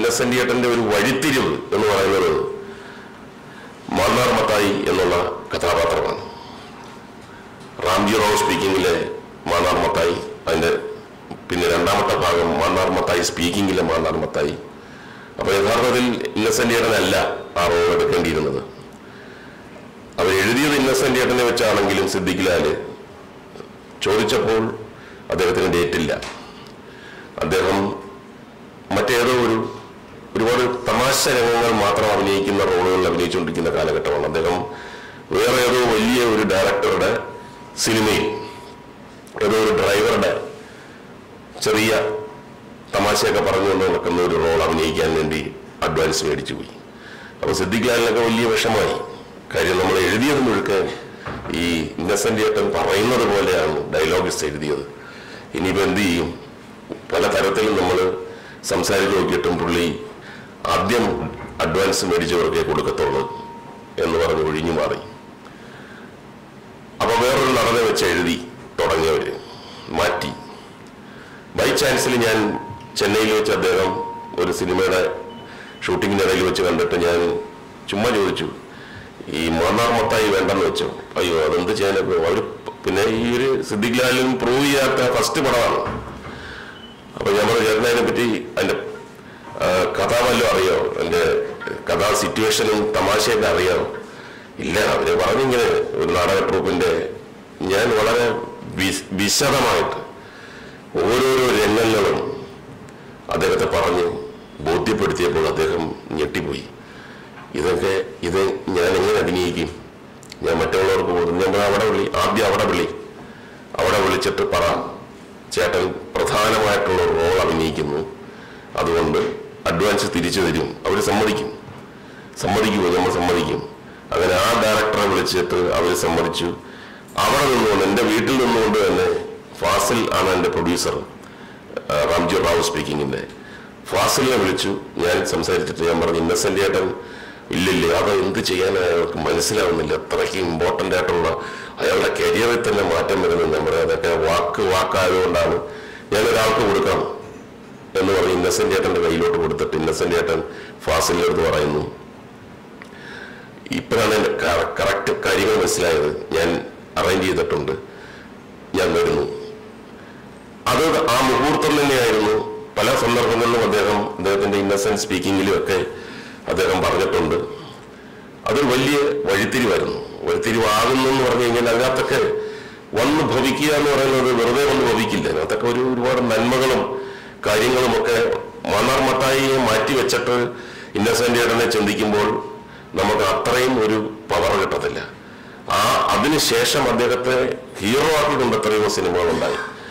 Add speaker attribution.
Speaker 1: ഇന്നസെന്റ് ഏട്ടന്റെ ഒരു വഴിത്തിരിവ് എന്ന് പറയുന്നത് മാന്നാർ മത്തായി എന്നുള്ള കഥാപാത്രമാണ് റാംജി റാവു സ്പീക്കിങ്ങിലെ മാന്നാർ മത്തായി അതിന്റെ പിന്നെ രണ്ടാമത്തെ ഭാഗം മാന്നാർ മത്തായി സ്പീക്കിങ്ങിലെ മാന്നാർ മത്തായി അപ്പൊ യഥാർത്ഥത്തിൽ ഇന്നസെന്റ് ഏട്ടനല്ല ആ റോൾ എടുക്കേണ്ടിയിരുന്നത് അവർ എഴുതിയത് ഇന്നസെന്റ് ഏട്ടനെ വെച്ചാണെങ്കിലും സിദ്ദിഖിലാല് ചോദിച്ചപ്പോൾ അദ്ദേഹത്തിന് ഡേറ്റില്ല അദ്ദേഹം മറ്റേതോ ഒരു ഒരുപാട് തമാശ രംഗങ്ങൾ മാത്രം അഭിനയിക്കുന്ന റോളുകളിൽ അഭിനയിച്ചുകൊണ്ടിരിക്കുന്ന കാലഘട്ടമാണ് അദ്ദേഹം വേറെ ഏതോ വലിയ ഒരു ഡയറക്ടറുടെ സിനിമയിൽ ഏതോ ഒരു ഡ്രൈവറുടെ ചെറിയ തമാശയൊക്കെ പറഞ്ഞുകൊണ്ട് നടക്കുന്ന ഒരു റോൾ അഭിനയിക്കാൻ വേണ്ടി അഡ്വാൻസ് മേടിച്ചു പോയി അപ്പൊ സിദ്ദിഖ്ലാലിനൊക്കെ വലിയ വിഷമായി കാര്യം നമ്മൾ എഴുതിയത് മുഴുക്കെ ഈ ഇന്നസെന്റ് ഏട്ടൻ പറയുന്നത് പോലെയാണ് ഡയലോഗിസ്റ്റ് എഴുതിയത് ഇനിയിപ്പോ എന്ത് ചെയ്യും പല തരത്തിലും നമ്മൾ സംസാരിച്ച് നോക്കിയിട്ടും പുള്ളി ആദ്യം അഡ്വാൻസ് മേടിച്ചവർക്കേ കൊടുക്കത്തുള്ളൂ എന്ന് പറഞ്ഞ് ഒഴിഞ്ഞു മാറി അപ്പൊ വേറൊരു നടനെ വെച്ച് എഴുതി തുടങ്ങിയവര് മാറ്റി ബൈ ചാൻസിൽ ഞാൻ ചെന്നൈയിൽ വെച്ച് അദ്ദേഹം ഒരു സിനിമയുടെ ഷൂട്ടിങ്ങിന്റെ ഇടയിൽ വെച്ച് കണ്ടിട്ട് ഞാൻ ചുമ്മാ ചോദിച്ചു ഈ മൂന്നാർ മൊത്തായി വേണ്ടെന്ന് വെച്ചോ അയ്യോ അതെന്ത് ചെയ്യാനൊക്കെ അവര് പിന്നെ ഈ ഒരു സിദ്ദിഖ് ലാലും പ്രൂവ് ചെയ്യാത്ത ഫസ്റ്റ് പടമാണ് അപ്പൊ ഞാൻ പറഞ്ഞു ചേട്ടനെ അതിനെ പറ്റി അതിന്റെ ആ, കഥ വല്ലതും അറിയോ അതിന്റെ കഥാ സിറ്റുവേഷനും തമാശയൊക്കെ അറിയോ ഇല്ല അവര് പറഞ്ഞിങ്ങനെ ഒരു നാടക ട്രൂപ്പിന്റെ ഞാൻ വളരെ വിശ- വിശദമായിട്ട് ഓരോരോ രംഗങ്ങളും അദ്ദേഹത്തെ പറഞ്ഞ് ബോധ്യപ്പെടുത്തിയപ്പോൾ അദ്ദേഹം ഞെട്ടിപ്പോയി ഇതൊക്കെ ഇത് ഞാൻ എങ്ങനെ അഭിനയിക്കും ഞാൻ മറ്റുള്ളവർക്ക് പോകും ഞാൻ പറഞ്ഞു, അവിടെ വിളി ആദ്യം അവിടെ വിളി അവിടെ വിളിച്ചിട്ട് പറ ചേട്ടൻ പ്രധാനമായിട്ടുള്ള ഒരു റോൾ അഭിനയിക്കുന്നു അതുകൊണ്ട് അഡ്വാൻസ് തിരിച്ചു തരും അവർ സമ്മതിക്കും സമ്മതിക്കുമോ നമ്മൾ സമ്മതിക്കും അങ്ങനെ ആ ഡയറക്ടറെ വിളിച്ചിട്ട് അവർ സമ്മതിച്ചു അവിടെ നിന്നുകൊണ്ട് എൻ്റെ വീട്ടിൽ നിന്നുകൊണ്ട് തന്നെ ഫാസിൽ ആണ് എൻ്റെ പ്രൊഡ്യൂസർ റാംജി റാവു സ്പീക്കിങ്ങിൻ്റെ ഫാസിലിനെ വിളിച്ചു ഞാൻ സംസാരിച്ചിട്ട് ഞാൻ പറഞ്ഞു ഇന്നസെന്റ് ഏട്ടൻ ഇല്ലില്ല അത് എന്ത് ചെയ്യാൻ അയാൾക്ക് മനസ്സിലാവുന്നില്ല അത്രയ്ക്ക് ഇമ്പോർട്ടൻ്റ് ആയിട്ടുള്ള അയാളുടെ കരിയറിൽ തന്നെ മാറ്റം വരുന്നത് നമ്മുടെ അതൊക്കെ വാക്ക് വാക്കായതുകൊണ്ടാണ് ഞാൻ ഒരാൾക്ക് കൊടുക്കാം എന്ന് പറഞ്ഞ് ഇന്നസെന്റ് ഏട്ടന്റെ കയ്യിലോട്ട് കൊടുത്തിട്ട് ഇന്നസെന്റ് ഏട്ടൻ ഫാസിലിന്റെ അടുത്ത് പറയുന്നു ഇപ്പോഴാണ് എൻ്റെ കറക്റ്റ് കാര്യങ്ങൾ മനസ്സിലായത് ഞാൻ അറേഞ്ച് ചെയ്തിട്ടുണ്ട് ഞാൻ വരുന്നു അത് ആ മുഹൂർത്തം തന്നെയായിരുന്നു പല സന്ദർഭങ്ങളിലും അദ്ദേഹം അദ്ദേഹത്തിന്റെ ഇന്നസെന്റ് സ്പീക്കിങ്ങിലും ഒക്കെ അദ്ദേഹം പറഞ്ഞിട്ടുണ്ട് അതൊരു വലിയ വഴിത്തിരിവായിരുന്നു വഴിത്തിരിവാകുന്നു എന്ന് പറഞ്ഞു കഴിഞ്ഞാൽ അതിനകത്തൊക്കെ വന്ന് ഭവിക്കുക എന്ന് പറയുന്നത് വെറുതെ വന്ന് ഭവിക്കില്ല അതിനകത്തൊക്കെ ഒരു ഒരുപാട് നന്മകളും കാര്യങ്ങളും ഒക്കെ മണർ മട്ടായിയെ മാറ്റി വെച്ചിട്ട് ഇന്നസെന്റ് ഏട്ടനെ ചിന്തിക്കുമ്പോൾ നമുക്ക് അത്രയും ഒരു പവർ കിട്ടത്തില്ല ആ അതിനുശേഷം അദ്ദേഹത്തെ ഹീറോ ആക്കിക്കൊണ്ട് എത്രയോ സിനിമകളുണ്ടായി